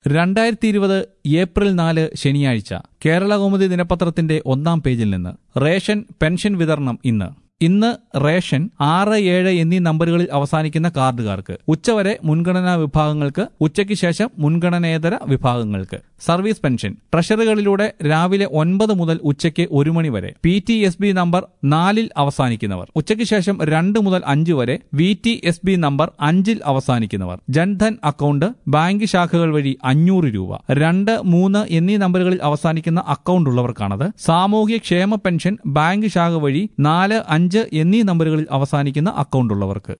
രണ്ടായിരത്തി ഇരുപത് ഏപ്രിൽ നാല് ശനിയാഴ്ച കേരള കൗമുദി ദിനപത്രത്തിന്റെ ഒന്നാം പേജിൽ നിന്ന് റേഷൻ പെൻഷൻ വിതരണം ഇന്ന് ഇന്ന് റേഷൻ ആറ് ഏഴ് എന്നീ നമ്പറുകളിൽ അവസാനിക്കുന്ന കാർഡുകാർക്ക് ഉച്ചവരെ മുൻഗണനാ വിഭാഗങ്ങൾക്ക് ഉച്ചയ്ക്ക് ശേഷം മുൻഗണനേതര വിഭാഗങ്ങൾക്ക് സർവീസ് പെൻഷൻ ട്രഷറികളിലൂടെ രാവിലെ ഒൻപത് മുതൽ ഉച്ചയ്ക്ക് ഒരു മണി വരെ P T S B number നാലിൽ അവസാനിക്കുന്നവർ ഉച്ചയ്ക്ക് ശേഷം രണ്ട് മുതൽ അഞ്ച് വരെ V T S B number അഞ്ചിൽ അവസാനിക്കുന്നവർ ജൻധൻ അക്കൗണ്ട് ബാങ്ക് ശാഖകൾ വഴി അഞ്ഞൂറ് രൂപ രണ്ട് മൂന്ന് എന്നീ നമ്പറുകളിൽ അവസാനിക്കുന്ന അക്കൗണ്ട് ഉള്ളവർക്കാണത് സാമൂഹ്യ ക്ഷേമ പെൻഷൻ ബാങ്ക് ശാഖ വഴി നാല് അഞ്ച് എന്നീ നമ്പറുകളിൽ അവസാനിക്കുന്ന അക്കൗണ്ട് ഉള്ളവർക്ക്